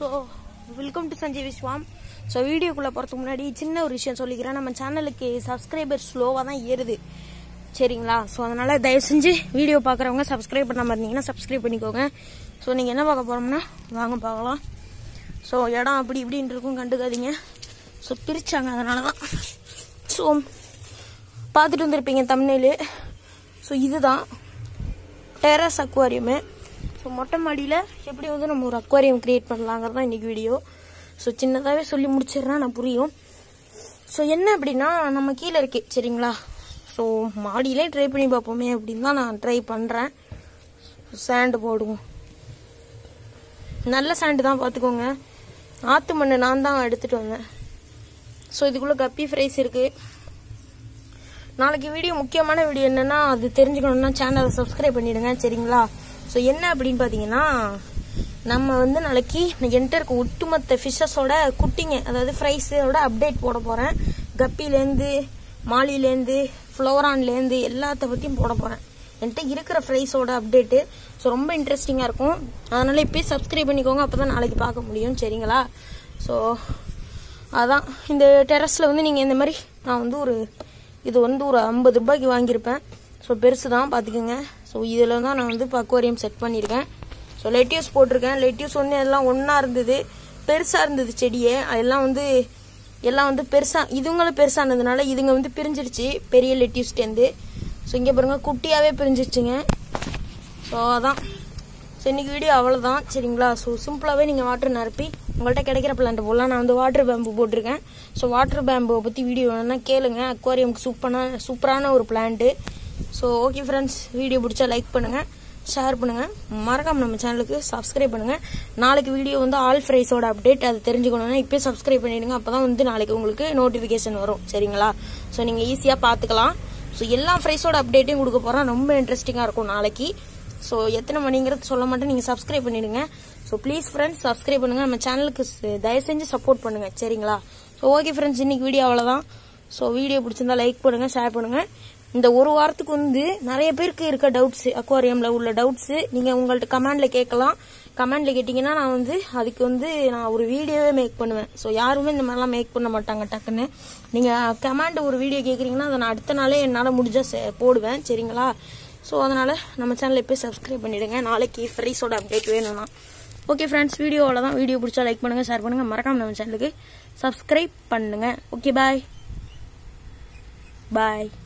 so welcome to Sanjay Vishwam so வீடியோக்குள்ளே போகிறதுக்கு முன்னாடி சின்ன ஒரு விஷயம் சொல்லிக்கிறேன் நம்ம சேனலுக்கு சப்ஸ்கிரைபர் ஸ்லோவாக தான் ஏறுது சரிங்களா ஸோ அதனால் தயவு செஞ்சு வீடியோ பார்க்குறவங்க சப்ஸ்கிரைப் பண்ணாமல் இருந்தீங்கன்னா சப்ஸ்கிரைப் பண்ணிக்கோங்க ஸோ நீங்கள் என்ன பார்க்க போகிறோம்னா வாங்க பார்க்கலாம் ஸோ இடம் அப்படி இப்படின்னு இருக்கும் கண்டுக்காதீங்க ஸோ பிரித்தாங்க அதனால தான் ஸோ பார்த்துட்டு வந்திருப்பீங்க தமிழ்நிலு ஸோ இதுதான் டெரஸ் அக்வாரியமு ஸோ மொட்டை மாடியில் எப்படி வந்து நம்ம ஒரு அக்வாரியம் க்ரியேட் பண்ணலாங்கிறது தான் இன்றைக்கி வீடியோ ஸோ சின்னதாகவே சொல்லி முடிச்சிடுறேன் நான் புரியும் ஸோ என்ன அப்படின்னா நம்ம கீழே இருக்கு சரிங்களா ஸோ மாடியிலே ட்ரை பண்ணி பார்ப்போமே அப்படின்னு தான் நான் ட்ரை பண்ணுறேன் சாண்டு போடுவோம் நல்ல சாண்டு தான் பார்த்துக்கோங்க ஆற்று மண் நான் தான் எடுத்துகிட்டு வந்தேன் ஸோ இதுக்குள்ளே கப்பி ஃப்ரைஸ் இருக்குது நாளைக்கு வீடியோ முக்கியமான வீடியோ என்னன்னா அது தெரிஞ்சுக்கணும்னா சேனலை சப்ஸ்கிரைப் பண்ணிடுங்க சரிங்களா ஸோ என்ன அப்படின்னு பார்த்தீங்கன்னா நம்ம வந்து நாளைக்கு என்கிட்ட இருக்க ஒட்டுமொத்த ஃபிஷ்ஷஸோட குட்டிங்க அதாவது ஃப்ரைஸோட அப்டேட் போட போகிறேன் கப்பிலேருந்து மாலிலேருந்து ஃப்ளோரான்லேருந்து எல்லாத்த பற்றியும் போட போகிறேன் என்கிட்ட இருக்கிற ஃப்ரைஸோட அப்டேட்டு ஸோ ரொம்ப இன்ட்ரெஸ்டிங்காக இருக்கும் அதனால் இப்போயே சப்ஸ்கிரைப் பண்ணிக்கோங்க அப்போ தான் நாளைக்கு பார்க்க முடியும் சரிங்களா ஸோ அதான் இந்த டெரஸில் வந்து நீங்கள் இந்த மாதிரி நான் வந்து ஒரு இது வந்து ஒரு ஐம்பது ரூபாய்க்கு வாங்கியிருப்பேன் ஸோ பெருசு தான் பார்த்துக்கோங்க ஸோ இதில் தான் நான் வந்து இப்போ அக்வாரியம் செட் பண்ணியிருக்கேன் ஸோ லெட்யூஸ் போட்டிருக்கேன் லெட்யூஸ் வந்து எல்லாம் ஒன்றா இருந்தது பெருசாக இருந்தது செடியே அதெல்லாம் வந்து எல்லாம் வந்து பெருசாக இதுங்களும் பெருசானதுனால இதுங்க வந்து பிரிஞ்சிடுச்சு பெரிய லெட்யூஸ்டேருந்து ஸோ இங்கே பாருங்க குட்டியாகவே பிரிஞ்சிடுச்சுங்க ஸோ அதான் ஸோ இன்றைக்கி வீடியோ அவ்வளோதான் சரிங்களா ஸோ சிம்பிளாகவே நீங்கள் வாட்டர் நிரப்பி உங்கள்கிட்ட கிடைக்கிற பிளான்ட் போடலாம் நான் வந்து வாட்டர் பேம்பு போட்டிருக்கேன் ஸோ வாட்டர் பேம்பை பற்றி வீடியோ வேணும்னா கேளுங்க அக்வாரியமுக்கு சூப்பரான சூப்பரான ஒரு plant so okay friends video பிடிச்சா லைக் பண்ணுங்கள் ஷேர் பண்ணுங்கள் மறக்காம நம்ம சேனலுக்கு சப்ஸ்கிரைப் பண்ணுங்கள் நாளைக்கு வீடியோ வந்து ஆல் ஃப்ரைஸோட அப்டேட் அது தெரிஞ்சுக்கணும்னா இப்போயே சப்ஸ்கிரைப் பண்ணிடுங்க அப்போ தான் வந்து நாளைக்கு உங்களுக்கு நோட்டிஃபிகேஷன் வரும் சரிங்களா ஸோ நீங்கள் ஈஸியாக பார்த்துக்கலாம் ஸோ எல்லா ஃப்ரைஸோட அப்டேட்டையும் கொடுக்க போகிறேன் ரொம்ப இன்ட்ரெஸ்டிங்காக இருக்கும் நாளைக்கு ஸோ எத்தனை மணிங்கிறது சொல்ல மாட்டேன் நீங்கள் சப்ஸ்கிரைப் பண்ணிடுங்க ஸோ ப்ளீஸ் ஃப்ரெண்ட்ஸ் சப்ஸ்கிரைப் பண்ணுங்கள் நம்ம சேனலுக்கு ச- தயவு செஞ்சு சப்போர்ட் பண்ணுங்கள் சரிங்களா ஸோ ஓகே ஃப்ரெண்ட்ஸ் இன்னைக்கு வீடியோ அவ்வளோதான் ஸோ வீடியோ பிடிச்சிருந்தா லைக் பண்ணுங்கள் ஷேர் பண்ணுங்கள் இந்த ஒரு வாரத்துக்கு வந்து நிறைய பேருக்கு இருக்க டவுட்ஸ் அக்வாரியமில் உள்ள டவுட்ஸு நீங்கள் உங்கள்ட்ட கமெண்டில் கேட்கலாம் கமெண்டில் கேட்டிங்கன்னா நான் வந்து அதுக்கு வந்து நான் ஒரு வீடியோவே மேக் பண்ணுவேன் ஸோ யாருமே இந்த மாதிரிலாம் மேக் பண்ண மாட்டாங்க டக்குன்னு நீங்கள் கமெண்ட் ஒரு வீடியோ கேட்குறீங்கன்னா அதை நான் அடுத்த நாளே என்னால் முடிஞ்சால் செ- போடுவேன் சரிங்களா ஸோ அதனால் நம்ம சேனலை போய் சப்ஸ்கிரைப் பண்ணிவிடுங்க நாளைக்கு ஃப்ரைஸோட அப்டேட் வேணும்னா ஓகே ஃப்ரெண்ட்ஸ் வீடியோ அவ்வளோதான் வீடியோ பிடிச்சா லைக் பண்ணுங்கள் ஷேர் பண்ணுங்கள் மறக்காம நம்ம சேனலுக்கு சப்ஸ்கிரைப் பண்ணுங்கள் ஓகே பாய் பாய்